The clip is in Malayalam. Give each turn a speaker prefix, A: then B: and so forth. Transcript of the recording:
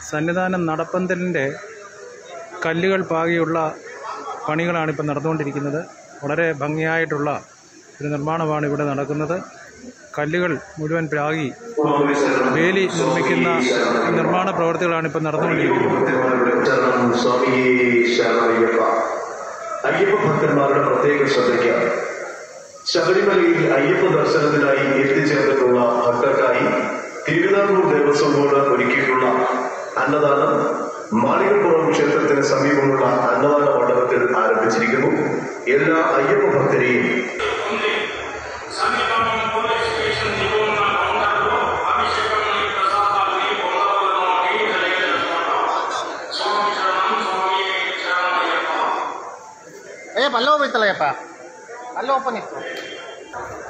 A: സന്നിധാനം നടപ്പന്തലിൻ്റെ കല്ലുകൾ പാകിയുള്ള പണികളാണ് ഇപ്പം നടന്നുകൊണ്ടിരിക്കുന്നത് വളരെ ഭംഗിയായിട്ടുള്ള ഒരു നിർമ്മാണമാണ് ഇവിടെ നടക്കുന്നത് കല്ലുകൾ മുഴുവൻ പാകി വേലി നിർമ്മിക്കുന്ന നിർമ്മാണ പ്രവർത്തികളാണ് ഇപ്പം നടന്നുകൊണ്ടിരിക്കുന്നത്
B: ഭക്തന്മാരുടെ ചരണം സ്വാമിയേ ശരണയ്യപ്പ അയ്യപ്പ ഭക്തന്മാരുടെ പ്രത്യേക ശ്രദ്ധയ്ക്ക് ശബരിമലയിൽ അയ്യപ്പ ദർശനത്തിനായി എത്തിച്ചേർന്നിട്ടുള്ള ഭക്തർക്കായി തിരുവിതാംകൂർ ദേവസ്വം ബോർഡ് ഒരുക്കിയിട്ടുള്ള അന്നദാനം മാളികപ്പുറം ക്ഷേത്രത്തിന് സമീപമുള്ള അന്നദാന മണ്ഡപത്തിൽ ആരംഭിച്ചിരിക്കുന്നു എല്ലാ അയ്യപ്പ ഭക്തരെയും
C: సమీపంలో పోలీస్ స్టేషన్ దిగువన కౌంటర్లో అభిషేకమని ప్రసాదాన్ని పొందవలనని తెలియజేస్తున్నారు స్వామి శరణం స్వామి శరణయ్యప్ప
D: ಅಯ್ಯಪ್ಪ ಅಲ್ಲೇ ಹೋಗ್ಬೇಕಲ್ಲ ಅಯ್ಯಪ್ಪ ಅಲ್ಲೇ ಓಪನ್ ಇತ್ತು